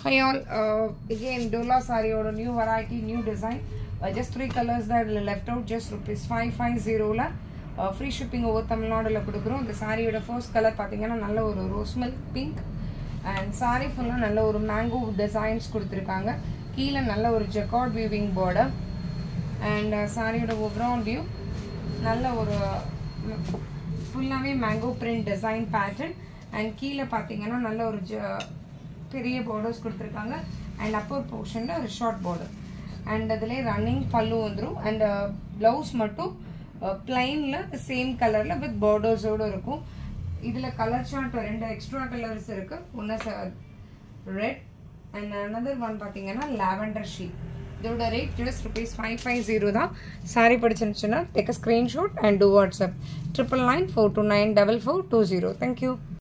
Hi all, uh, again Dola saree or a new variety, new design. Uh, just three colors that are left out, just rupees 550 ல free shipping ஒவ்வொரு தமிழ்நாடுல கொடுக்குறோம் இந்த சாரியோட first colour பார்த்தீங்கன்னா நல்ல ஒரு rose milk pink and sari ஃபுல்லாக நல்ல ஒரு மேங்கோ டிசைன்ஸ் கொடுத்துருக்காங்க கீழே நல்ல ஒரு ஜெக்கார்ட் வீவிங் பார்டர் அண்ட் சாரியோட ஓவரால் வியூ நல்ல ஒரு ஃபுல்லாகவே mango print design pattern and கீழே பார்த்தீங்கன்னா நல்ல ஒரு ஜ பெரிய பார்டர்ஸ் கொடுத்துருக்காங்க அண்ட் அப்பர் போர்ஷனில் ஒரு ஷார்ட் பார்டர் அண்ட் அதிலே ரன்னிங் பல்லு வந்துடும் அண்ட் ப்ளவுஸ் மட்டும் பிளைனில் சேம் கலரில் வித் பார்டர்ஸோடு இருக்கும் இதில் கலர் சார்ட் ரெண்டு எக்ஸ்ட்ரா கலர்ஸ் இருக்குது ஒன்று ரெட் அண்ட் அனதர் ஒன் பார்த்தீங்கன்னா லாவெண்டர் ஷீட் இதோட rate just rupees five five zero தான் சாரி படிச்சிருந்துச்சுன்னா take a screenshot and to WhatsApp triple nine four two nine double four two zero thank you